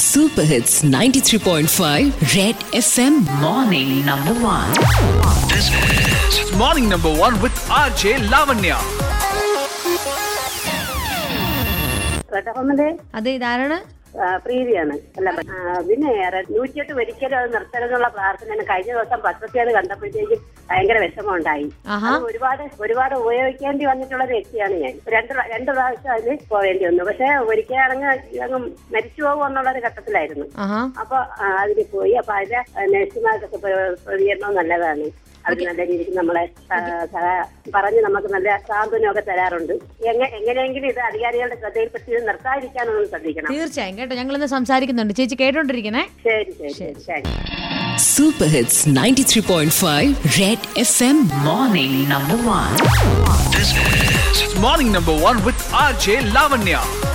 Super Hits 93.5 Red FM Morning number one. This is Morning Number One with RJ Lavanya. റെഡഹോമിലെ അതെ ഇതാരാണ് പ്രീതിയാണ് അല്ല ആ, പിന്നെ റെ- നൂറ്റിയെട്ട് ഒരിക്കലും അത് നിർത്തരുന്നുള്ള പ്രാർത്ഥന കഴിഞ്ഞ ദിവസം പത്രത്തിയത് കണ്ടപ്പോഴത്തേക്കും ഭയങ്കര വിഷമമുണ്ടായി ആഹാ. അത് ഒരുപാട് ഒരുപാട് ഉപയോഗിക്കേണ്ടി വന്നിട്ടുള്ള ഒരു വ്യക്തിയാണ് ഞാൻ രണ്ട് പ്ര- രണ്ട് പ്രാവശ്യം അതിന് പോവേണ്ടി വന്നു പക്ഷെ ഒരിക്കലാണെങ്കിൽ അങ്ങ് മരിച്ചു പോകും എന്നുള്ള ഒരു ഘട്ടത്തിലായിരുന്നു ആഹാ അപ്പൊ ആ, അതിന് പോയി അപ്പൊ അതിന്റെ നഴ്സുമാർക്കൊക്കെ പ്ര- പ്രതികരണം നല്ലതാണ് അവർ നല്ല രീതിക്ക് നമ്മളെ ആ, സഹാ- പറഞ്ഞ് നമുക്ക് നല്ല സാന്ത്വനമൊക്കെ തരാറുണ്ട് എങ്ങ- എങ്ങനെയെങ്കിലും ഇത് അധികാരികളുടെ ശ്രദ്ധയിൽപ്പെട്ട് ഇത് നിർത്താതിരിക്കാനൊന്നും ശ്രദ്ധിക്കണം തീർച്ചയായും കേട്ടോ ഞങ്ങൾ ഇന്ന് സംസാരിക്കുന്നുണ്ട് ചേച്ചി കേട്ടോണ്ടിരിക്കണേ ശരി ശരി ശരി ശരി Super Hits 93.5 Red FM Morning number one. This is Morning Number One with RJ Lavanya.